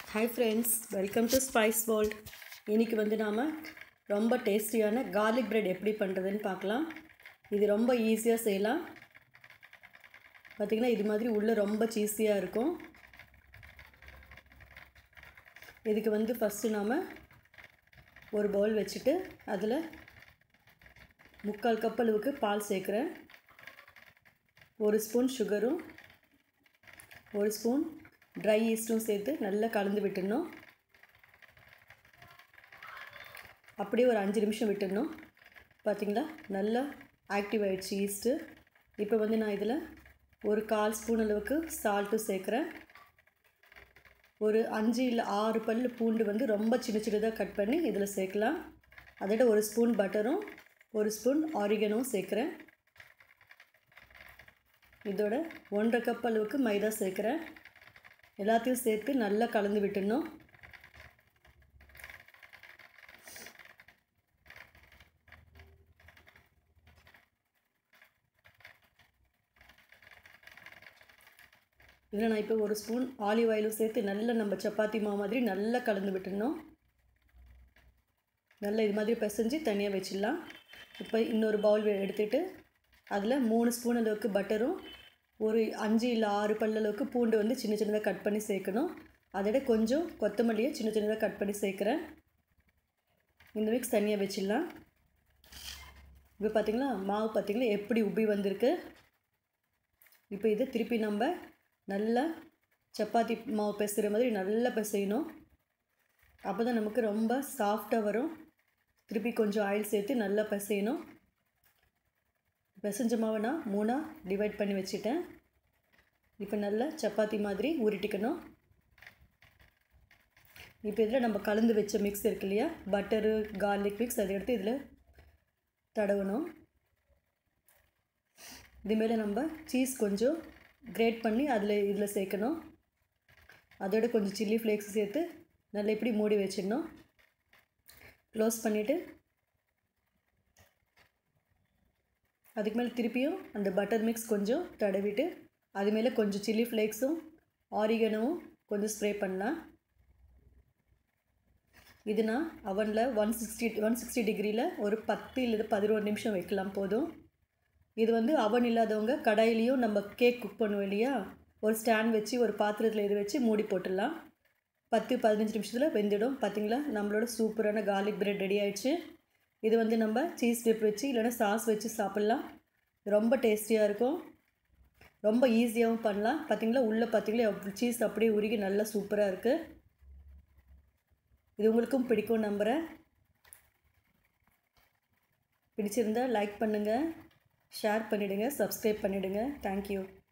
hi friends welcome to spice world இன்றைக்கி வந்து நாம் ரொம்ப டேஸ்டியான கார்லிக் பிரெட் எப்படி பண்ணுறதுன்னு பார்க்கலாம் இது ரொம்ப ஈஸியாக செய்யலாம் பார்த்திங்கன்னா இது மாதிரி உள்ளே ரொம்ப சீஸியாக இருக்கும் இதுக்கு வந்து ஃபஸ்ட்டு நாம் ஒரு பவுல் வச்சுட்டு அதில் முக்கால் கப் அளவுக்கு பால் சேர்க்குறேன் ஒரு ஸ்பூன் சுகரும் ஒரு ஸ்பூன் ட்ரை ஈஸ்ட்டும் சேர்த்து நல்லா கலந்து விட்டுடணும் அப்படியே ஒரு அஞ்சு நிமிஷம் விட்டுடணும் பார்த்திங்களா நல்லா ஆக்டிவ் ஆகிடுச்சு ஈஸ்ட்டு இப்போ வந்து நான் இதில் ஒரு கால் ஸ்பூன் அளவுக்கு சால்ட்டும் சேர்க்குறேன் ஒரு அஞ்சு இல்லை ஆறு பல் பூண்டு வந்து ரொம்ப சின்ன சின்னதாக கட் பண்ணி இதில் சேர்க்கலாம் அதோட ஒரு ஸ்பூன் பட்டரும் ஒரு ஸ்பூன் ஆரிகனும் சேர்க்குறேன் இதோட ஒன்றரை கப் அளவுக்கு மைதா சேர்க்குறேன் எல்லாத்தையும் சேர்த்து நல்லா கலந்து விட்டுடணும் இதில் நான் இப்போ ஒரு ஸ்பூன் ஆலிவ் ஆயிலும் சேர்த்து நல்லா நம்ம சப்பாத்தி மாவு மாதிரி நல்லா கலந்து விட்டுடணும் நல்லா இது மாதிரி பிசைஞ்சு தனியாக வச்சிடலாம் இப்போ இன்னொரு பவுல் எடுத்துகிட்டு அதில் மூணு ஸ்பூன் அளவுக்கு பட்டரும் ஒரு அஞ்சு இல்லை ஆறு பல் அளவுக்கு பூண்டு வந்து சின்ன சின்னதாக கட் பண்ணி சேர்க்கணும் அதோட கொஞ்சம் கொத்தமல்லியை சின்ன சின்னதாக கட் பண்ணி சேர்க்குறேன் இந்த மிக்ஸ் தனியாக வச்சிடலாம் இப்போ பார்த்திங்களா மாவு பார்த்திங்களா எப்படி உப்பி வந்திருக்கு இப்போ இதை திருப்பி நம்ம நல்லா சப்பாத்தி மாவு பிசைகிற மாதிரி நல்லா பிசையணும் அப்போ தான் நமக்கு ரொம்ப சாஃப்டாக வரும் திருப்பி கொஞ்சம் ஆயில் சேர்த்து நல்லா பிசையணும் பிசைஞ்ச மாவை நான் மூணாக டிவைட் பண்ணி வச்சுட்டேன் இப்போ நல்லா சப்பாத்தி மாதிரி உருட்டிக்கணும் இப்போ இதில் நம்ம கலந்து வச்ச மிக்ஸ் இருக்கு இல்லையா பட்டரு கார்லிக் மிக்ஸ் அதை எடுத்து இதில் தடவணும் இதுமாரி நம்ம சீஸ் கொஞ்சம் கிரேட் பண்ணி அதில் இதில் சேர்க்கணும் அதோட கொஞ்சம் சில்லி ஃப்ளேக்ஸ் சேர்த்து நல்லா இப்படி மூடி வச்சிடணும் க்ளோஸ் பண்ணிவிட்டு அதுக்கு மேலே திருப்பியும் அந்த பட்டர் மிக்ஸ் கொஞ்சம் தடவிட்டு அது மேலே கொஞ்சம் சில்லி ஃப்ளேக்ஸும் ஆரிகனவும் கொஞ்சம் ஸ்ப்ரே பண்ணலாம் இது நான் அவனில் ஒன் சிக்ஸ்டி ஒன் சிக்ஸ்டி டிகிரியில் ஒரு பத்து இல்லை பதினோரு நிமிஷம் வைக்கலாம் போதும் இது வந்து அவன் இல்லாதவங்க கடாயிலையும் நம்ம கேக் குக் பண்ணுவோம் இல்லையா ஒரு ஸ்டாண்ட் வச்சு ஒரு பாத்திரத்தில் இது வச்சு மூடி போட்டுடலாம் பத்து பதினஞ்சு நிமிஷத்தில் வெந்துடும் பார்த்திங்களா நம்மளோட சூப்பரான கார்லிக் பிரெட் ரெடி ஆயிடுச்சு இது வந்து நம்ம சீஸ் டிப் வச்சு இல்லைனா சாஸ் வச்சு சாப்பிட்லாம் ரொம்ப டேஸ்டியாக இருக்கும் ரொம்ப ஈஸியாகவும் பண்ணலாம் பார்த்திங்களா உள்ளே பார்த்திங்களா சீஸ் அப்படியே உருகி நல்லா சூப்பராக இருக்குது இது உங்களுக்கும் பிடிக்கும் நம்புகிறேன் பிடிச்சிருந்தால் லைக் பண்ணுங்கள் ஷேர் பண்ணிவிடுங்க சப்ஸ்கிரைப் பண்ணிவிடுங்க தேங்க்யூ